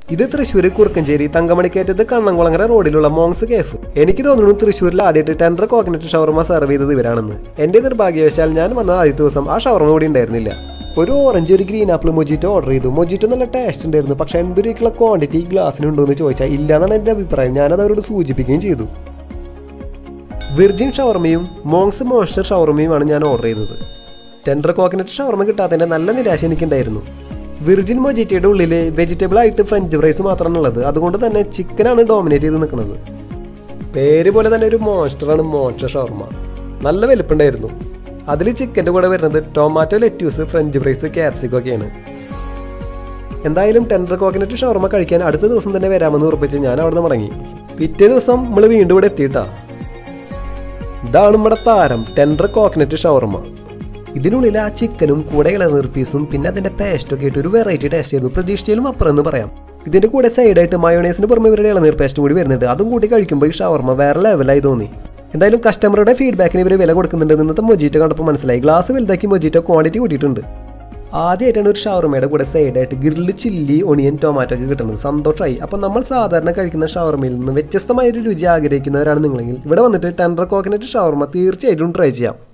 ഇത് തൃശ്ശൂർ കുറുക്കഞ്ചേരി തങ്കമണിക്കയറ്റത്ത് കണ്ണംകുളങ്ങര റോഡിലുള്ള മോങ്സ് കേഫ് എനിക്ക് തോന്നുന്നു തൃശ്ശൂരിൽ ആദ്യമായിട്ട് ടെൻഡർ കോക്കനറ്റ് ഷവർമ സെർവ് ചെയ്തത് ഇവരാണെന്ന് എന്റെ നിർഭാഗ്യവശാൽ ഞാൻ വന്ന ആദ്യത്തെ ദിവസം ആ ഷവർമ കൂടി ഉണ്ടായിരുന്നില്ല ഒരു ഓറഞ്ച് ഒരു ഗ്രീൻ ആപ്പിൾ മൊജിറ്റോ ഓർഡർ ചെയ്തു മൊജിറ്റോ നല്ല ടേസ്റ്റ് ഉണ്ടായിരുന്നു പക്ഷേ എൺപത് രൂപയ്ക്കുള്ള ക്വാണ്ടിറ്റി ഗ്ലാസ്സിനുണ്ടോ എന്ന് ചോദിച്ചാൽ ഇല്ല എന്നാണ് എൻ്റെ അഭിപ്രായം ഞാനത് അവരോട് സൂചിപ്പിക്കുകയും ചെയ്തു വിർജിൻ ഷവർമയും മോങ്സ് മോയ്സ്ചർ ഷവർമയുമാണ് ഞാൻ ഓർഡർ ചെയ്തത് ടെൻഡർ കോക്കനട്ട് ഷവർമ കിട്ടാത്തതിൻ്റെ നല്ല നിരാശ എനിക്കുണ്ടായിരുന്നു വിർജിൻ മൊജിറ്റയുടെ ഉള്ളിൽ വെജിറ്റബിൾ ആയിട്ട് ഫ്രഞ്ച് ഫ്രൈസ് മാത്രമാണ് ഉള്ളത് അതുകൊണ്ട് തന്നെ ചിക്കനാണ് ഡോമിനേറ്റ് ചെയ്ത് നിൽക്കുന്നത് പേര് പോലെ തന്നെ ഒരു മോൺസ്റ്ററാണ് മോൺസ്റ്റർ ഷവർമ നല്ല വലുപ്പുണ്ടായിരുന്നു അതിൽ ചിക്കൻ്റെ കൂടെ വരുന്നത് tomato lettuce french fries capsicum ഒക്കെയാണ് എന്തായാലും ടെൻഡർ കോക്കനട്ട് ഷവർമ കഴിക്കാൻ അടുത്ത ദിവസം തന്നെ വരാമെന്ന് ഉറപ്പിച്ച് ഞാൻ അവിടെ നിന്ന് മടങ്ങി പിറ്റേ ദിവസം നമ്മൾ വീണ്ടും ഇവിടെ എത്തിയിട്ടാ ഇതാണ് നമ്മുടെ താരം ടെൻഡർ കോക്കനറ്റ് ഷവർമ ഇതിനുള്ളിൽ ആ ചിക്കനും കൂടെ ഇളനീർ പീസും പിന്നെ അതിന്റെ പേസ്റ്റ് ഒക്കെ ആയിട്ട് ഒരു വെറൈറ്റി ടേസ്റ്റ് ആയിരുന്നു പ്രതീക്ഷിച്ചാലും അപ്പുറം എന്ന് പറയാം ഇതിന്റെ കൂടെ സൈഡായിട്ട് മയോണൈസിന് പുറമെ ഇവരുടെ ഇളനീർ പേസ്റ്റും കൂടി വരുന്നുണ്ട് അതും കൂടി കഴിക്കുമ്പോൾ ഈ ഷവർമ വേറെ ലെവലായി തോന്നി എന്തായാലും കസ്റ്റമറുടെ ഫീഡ്ബാക്കിന് ഇവർ വില കൊടുക്കുന്നുണ്ട് ഇന്നത്തെ മൊജീറ്റോ കണ്ടപ്പോൾ മനസ്സിലായി ഗ്ലാസ് വലുതാക്കി മൊജീറ്റോ ക്വാണ്ടിറ്റി കൂട്ടിയിട്ടുണ്ട് ആദ്യമായിട്ടാണ് ഒരു ഷവർമയുടെ കൂടെ സൈഡായിട്ട് ഗ്രില്ല് ചില്ലി ഒണിയൻ ടൊമാറ്റോ ഒക്കെ കിട്ടുന്നത് സന്തോഷമായി അപ്പം നമ്മൾ സാധാരണ കഴിക്കുന്ന ഷവർമയിൽ നിന്ന് വ്യത്യസ്തമായ ഒരു രുചി ആഗ്രഹിക്കുന്നവരാണ് നിങ്ങളെങ്കിൽ ഇവിടെ വന്നിട്ട് ടെൻഡർ കോക്കനറ്റ് ഷവർമ തീർച്ചയായിട്ടും ട്രൈ ചെയ്യാം